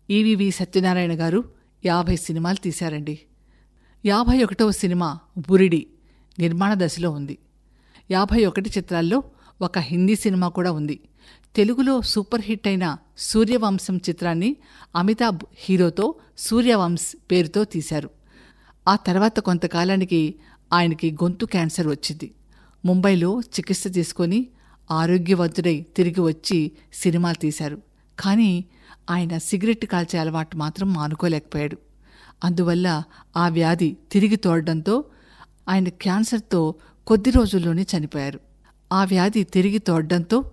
EVV Satyanarayana గారు యాభై సినిమాలు తీశారండి యాభై ఒకటవ సినిమా బురిడి నిర్మాణ దశలో ఉంది యాభై ఒకటి చిత్రాల్లో ఒక హిందీ సినిమా కూడా ఉంది తెలుగులో సూపర్ హిట్ అయిన సూర్యవంశం చిత్రాన్ని అమితాబ్ హీరోతో సూర్యవంశ్ పేరుతో తీశారు ఆ తర్వాత కొంతకాలానికి ఆయనకి గొంతు క్యాన్సర్ వచ్చింది ముంబైలో చికిత్స తీసుకొని ఆరోగ్యవంతుడై తిరిగి వచ్చి సినిమాలు తీశారు కానీ ఆయన సిగరెట్ కాల్చే అలవాటు మాత్రం మానుకోలేకపోయాడు అందువల్ల ఆ వ్యాధి తిరిగి తోడడంతో ఆయన క్యాన్సర్తో కొద్ది రోజుల్లోనే చనిపోయారు ఆ వ్యాధి తిరిగి తోడడంతో